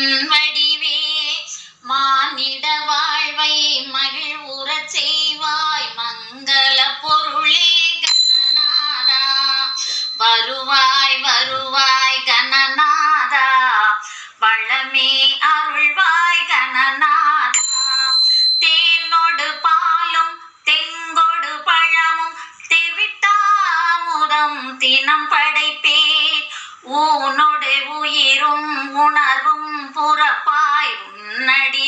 வடிவே மானிட வாழ்வை மகிழ்வுறச் செய்வாய் மங்கள பொருளே கணநாதா வருவாய் வருவாய் கணநாதா வளமே அருள்வாய் கணநாதா தேனோடு பாலும் தெங்கொடு பழமும் தெவிட்டாமுதம் தினம் படைப்பே ஊனொடு உயிரும் உணர்வும் புறப்பாய் உன்னடி